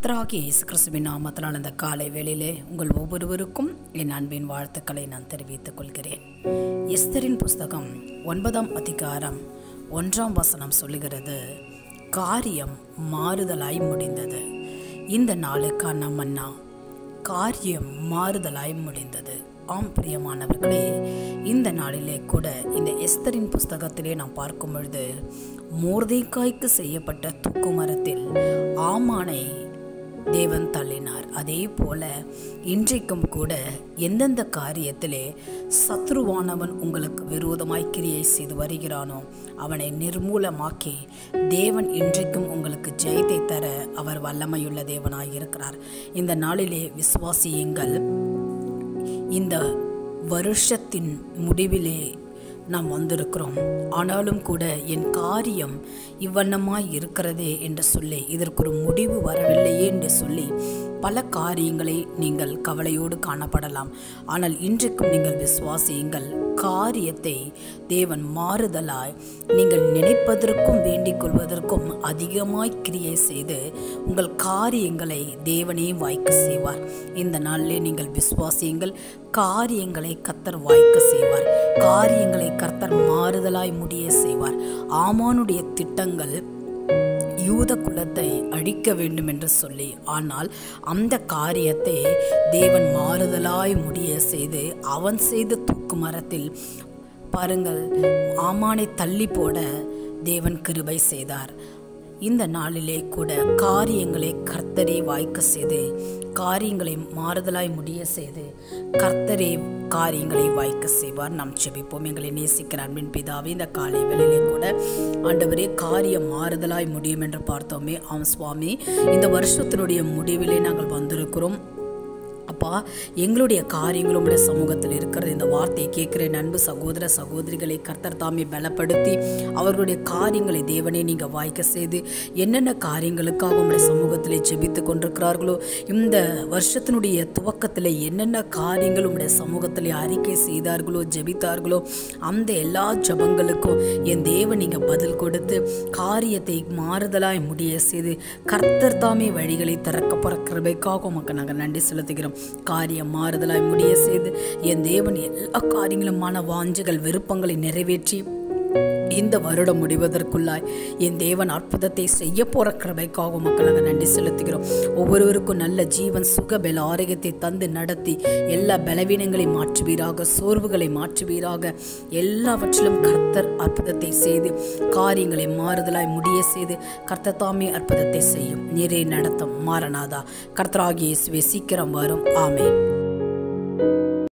கர்த்தராகிய இயேசு கிறிஸ்துவின் நாமத்தினால் இந்த காலை வேளையிலே உங்கள் ஒவ்வொருவருக்கும் என் அன்பின் வாழ்த்துக்களை நான் தெரிவித்துக் கொள்கிறேன் எஸ்தரின் புஸ்தகம் ஒன்பதாம் அதிகாரம் ஒன்றாம் வசனம் சொல்லுகிறது காரியம் மாறுதலாய் முடிந்தது இந்த நாளுக்கான மன்னா காரியம் மாறுதலாய் முடிந்தது ஆம் பிரியமானவர்களே இந்த நாளிலே கூட இந்த எஸ்தரின் புஸ்தகத்திலே நாம் பார்க்கும் பொழுது மோர்தேக்காய்க்கு செய்யப்பட்ட தூக்கு மரத்தில் ஆமானை தேவன் தள்ளினார் அதே போல இன்றைக்கும் கூட எந்தெந்த காரியத்திலே சத்ருவானவன் உங்களுக்கு விரோதமாய் கிரியை செய்து வருகிறானோ அவனை நிர்மூலமாக்கி தேவன் இன்றைக்கும் உங்களுக்கு ஜெயத்தை தர அவர் வல்லமையுள்ள தேவனாய் இருக்கிறார் இந்த நாளிலே விசுவாசியுங்கள் இந்த வருஷத்தின் முடிவிலே நாம் வந்திருக்கிறோம் ஆனாலும் கூட என் காரியம் இவ்வண்ணமாய் இருக்கிறதே என்று சொல்லி இதற்கு ஒரு முடிவு வரவில்லையே என்று சொல்லி பல காரியங்களை நீங்கள் கவலையோடு காணப்படலாம் ஆனால் இன்றைக்கும் நீங்கள் விசுவாசியுங்கள் காரியத்தை தேவன் மாறுதலாய் நீங்கள் நினைப்பதற்கும் வேண்டிக் கொள்வதற்கும் அதிகமாய் கிரியை செய்து உங்கள் காரியங்களை தேவனே வாய்க்க செய்வார் இந்த நாளிலே நீங்கள் விசுவாசியுங்கள் காரியங்களை கத்தர் வாய்க்க செய்வார் காரியங்களை கர்த்தர் மாறுதலாய் முடிய செய்வார் ஆமானுடைய திட்டங்கள் யூத குலத்தை அழிக்க வேண்டும் என்று சொல்லி ஆனால் அந்த காரியத்தை தேவன் மாறுதலாய் முடிய செய்து அவன் செய்த தூக்கு மரத்தில் பாருங்கள் ஆமானை தள்ளி போட தேவன் கிருபை செய்தார் இந்த நாளிலே கூட காரியங்களை கர்த்தரே வாய்க்க செய்து காரியங்களை மாறுதலாய் முடிய செய்து கர்த்தரே காரியங்களை வாய்க்க செய்வார் நாம் செபிப்போம் எங்களை நேசிக்கிற அன்பின் பிதாவே இந்த காலை வேளையிலே கூட ஆண்டவரே காரியம் மாறுதலாய் முடியும் என்று பார்த்தோமே ஆம் சுவாமி இந்த வருஷத்தினுடைய முடிவிலே நாங்கள் வந்திருக்கிறோம் அப்பா எங்களுடைய காரியங்கள் உங்களுடைய சமூகத்தில் இருக்கிறது இந்த வார்த்தையை கேட்குற அன்பு சகோதர சகோதரிகளை கர்த்தர் தாமே பலப்படுத்தி அவர்களுடைய காரியங்களை தேவனே நீங்கள் வாய்க்க செய்து என்னென்ன காரியங்களுக்காக உங்களுடைய சமூகத்தில் ஜெபித்து கொண்டிருக்கிறார்களோ இந்த வருஷத்தினுடைய துவக்கத்தில் என்னென்ன காரியங்கள் உங்களுடைய சமூகத்தில் அறிக்கை செய்தார்களோ ஜெபித்தார்களோ அந்த எல்லா ஜபங்களுக்கும் என் தேவன் நீங்கள் பதில் கொடுத்து காரியத்தை மாறுதலாய் முடிய செய்து கர்த்தர் தாமே வழிகளை திறக்க கிருபைக்காக உமக்கு நாங்கள் நன்றி செலுத்துகிறோம் காரியம் மாறுதலாய் முடிய செய்து என் தேவன் எல்லா காரியங்களும் மன வாஞ்சுகள் விருப்பங்களை நிறைவேற்றி இந்த வருடம் முடிவதற்குள்ளாய் என் தேவன் அற்புதத்தை செய்ய போற கிருபைக்காக மக்களாக நன்றி செலுத்துகிறோம் ஒவ்வொருவருக்கும் நல்ல ஜீவன் சுக பல ஆரோக்கியத்தை தந்து நடத்தி எல்லா பலவீனங்களை மாற்றுவீராக சோர்வுகளை மாற்றுவீராக எல்லாவற்றிலும் கர்த்தர் அற்புதத்தை செய்து காரியங்களை மாறுதலாய் முடிய செய்து கர்த்தர் தாமே அற்புதத்தை செய்யும் நீரே நடத்தும் மாறனாதா கர்த்தராகிய இயேசுவே சீக்கிரம் வரும் ஆமேன்